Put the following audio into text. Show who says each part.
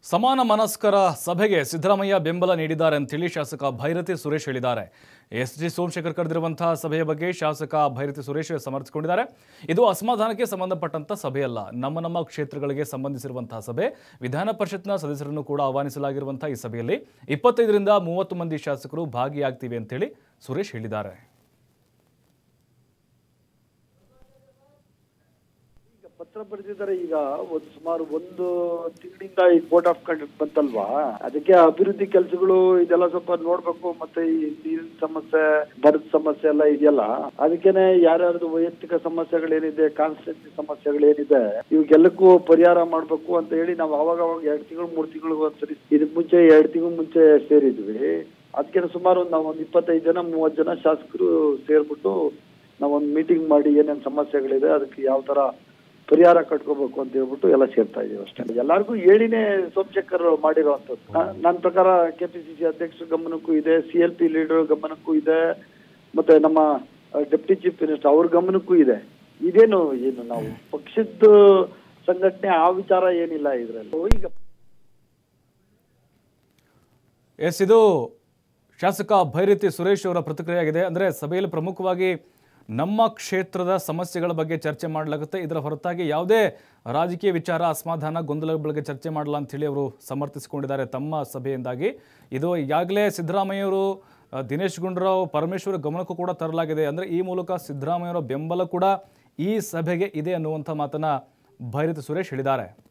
Speaker 1: ಸಮಾನ ಮನಸ್ಕರ ಸಭೆಗೆ ಸಿದ್ದರಾಮಯ್ಯ ಬೆಂಬಲ ನೀಡಿದ್ದಾರೆ ಅಂತೇಳಿ ಶಾಸಕ ಭೈರತಿ ಸುರೇಶ್ ಹೇಳಿದ್ದಾರೆ ಎಸ್ ಜಿ ಸೋಮಶೇಖರ್ ಕರೆದಿರುವಂತಹ ಸಭೆಯ ಬಗ್ಗೆ ಶಾಸಕ ಭೈರತಿ ಸುರೇಶ್ ಸಮರ್ಥಿಸಿಕೊಂಡಿದ್ದಾರೆ ಇದು ಅಸಮಾಧಾನಕ್ಕೆ ಸಂಬಂಧಪಟ್ಟಂತ ಸಭೆಯಲ್ಲ ನಮ್ಮ ನಮ್ಮ ಕ್ಷೇತ್ರಗಳಿಗೆ ಸಂಬಂಧಿಸಿರುವಂತಹ ಸಭೆ ವಿಧಾನ ಪರಿಷತ್ನ ಸದಸ್ಯರನ್ನು ಕೂಡ ಆಹ್ವಾನಿಸಲಾಗಿರುವಂತಹ ಈ ಸಭೆಯಲ್ಲಿ ಇಪ್ಪತ್ತೈದರಿಂದ ಮೂವತ್ತು ಮಂದಿ ಶಾಸಕರು ಭಾಗಿಯಾಗ್ತೀವಿ ಅಂತೇಳಿ ಸುರೇಶ್ ಹೇಳಿದ್ದಾರೆ
Speaker 2: ಈಗ ಪತ್ರ ಬರೆದಿದ್ದಾರೆ ಈಗ ಒಂದು ಸುಮಾರು ಒಂದು ತಿಂಗಳಿಂದ ಈ ಕೋರ್ಟ್ ಆಫ್ ಕಂಡಕ್ಟ್ ಬಂತಲ್ವಾ ಅದಕ್ಕೆ ಅಭಿವೃದ್ಧಿ ಕೆಲಸಗಳು ಇದೆಲ್ಲ ಸ್ವಲ್ಪ ನೋಡ್ಬೇಕು ಮತ್ತೆ ಈ ನೀರಿನ ಸಮಸ್ಯೆ ಬರದ ಸಮಸ್ಯೆ ಎಲ್ಲ ಇದೆಯಲ್ಲ ಅದಕ್ಕೇನೆ ಯಾರ್ಯಾರ್ದು ವೈಯಕ್ತಿಕ ಸಮಸ್ಯೆಗಳೇನಿದೆ ಕಾನ್ಸ್ಟಿಟ್ಯೂನ್ಸಿ ಸಮಸ್ಯೆಗಳೇನಿದೆ ಇವಕ್ಕೆಲ್ಲಕ್ಕೂ ಪರಿಹಾರ ಮಾಡ್ಬೇಕು ಅಂತ ಹೇಳಿ ನಾವು ಅವಾಗ ಅವಾಗ ಎರಡ್ ತಿಂಗಳು ಮೂರ್ ತಿಂಗಳು ಒಂದ್ಸರಿ ಇದಕ್ ಮುಂಚೆ ಎರಡ್ ತಿಂಗಳು ಮುಂಚೆ ಸೇರಿದ್ವಿ ಅದಕ್ಕೆ ಸುಮಾರು ನಾವು ಒಂದು ಇಪ್ಪತ್ತೈದು ಜನ ಮೂವತ್ತು ಜನ ಶಾಸಕರು ಸೇರ್ಬಿಟ್ಟು ನಾವೊಂದು ಮೀಟಿಂಗ್ ಮಾಡಿ ಏನೇನ್ ಸಮಸ್ಯೆಗಳಿದೆ ಅದಕ್ಕೆ ಯಾವ ತರ ಪರಿಹಾರ ಕಟ್ಕೋಬೇಕು ಅಂತ ಹೇಳ್ಬಿಟ್ಟು ಎಲ್ಲ ಸೇರ್ತಾ ಇದೀವಿ ಅಷ್ಟೇ ಎಲ್ಲಾರ್ಗೂ ಹೇಳಿನೇ ಸೋಮಶೇಖರ್ ಮಾಡಿರುವಂತದ್ದು ನನ್ನ ಪ್ರಕಾರ ಕೆಪಿಸಿಸಿ ಅಧ್ಯಕ್ಷರ ಗಮನಕ್ಕೂ ಇದೆ ಸಿ ಎಲ್ ಪಿ ಲೀಡರ್ ಗಮನಕ್ಕೂ ಇದೆ ಮತ್ತೆ ನಮ್ಮ ಡೆಪ್ಟಿ ಚೀಫ್ ಮಿನಿಸ್ಟರ್ ಅವ್ರ ಗಮನಕ್ಕೂ ಇದೆ ಇದೇನು ಏನು ನಾವು ಪಕ್ಷದ ಸಂಘಟನೆ ಆ ವಿಚಾರ ಏನಿಲ್ಲ ಇದ್ರಲ್ಲಿ ಈಗ
Speaker 1: ಎಸ್ ಇದು ಶಾಸಕ ಭೈರತಿ ಸುರೇಶ್ ಅವರ ಪ್ರತಿಕ್ರಿಯೆಯಾಗಿದೆ ಅಂದರೆ ಸಭೆಯಲ್ಲಿ ಪ್ರಮುಖವಾಗಿ ನಮ್ಮ ಕ್ಷೇತ್ರದ ಸಮಸ್ಯೆಗಳ ಬಗ್ಗೆ ಚರ್ಚೆ ಮಾಡಲಾಗುತ್ತೆ ಇದರ ಹೊರತಾಗಿ ಯಾವುದೇ ರಾಜಕೀಯ ವಿಚಾರ ಅಸಮಾಧಾನ ಗೊಂದಲಗಳ ಬಗ್ಗೆ ಚರ್ಚೆ ಮಾಡಲ್ಲ ಅಂತೇಳಿ ಅವರು ಸಮರ್ಥಿಸಿಕೊಂಡಿದ್ದಾರೆ ತಮ್ಮ ಸಭೆಯಿಂದಾಗಿ ಇದು ಈಗಾಗಲೇ ಸಿದ್ದರಾಮಯ್ಯವರು ಆ, ದಿನೇಶ್ ಗುಂಡೂರಾವ್ ಪರಮೇಶ್ವರ ಗಮನಕ್ಕೂ ಕೂಡ ತರಲಾಗಿದೆ ಅಂದರೆ ಈ ಮೂಲಕ ಸಿದ್ದರಾಮಯ್ಯವರ ಬೆಂಬಲ ಕೂಡ ಈ ಸಭೆಗೆ ಇದೆ ಅನ್ನುವಂಥ ಮಾತನ್ನು ಭೈರತಿ ಸುರೇಶ್ ಹೇಳಿದ್ದಾರೆ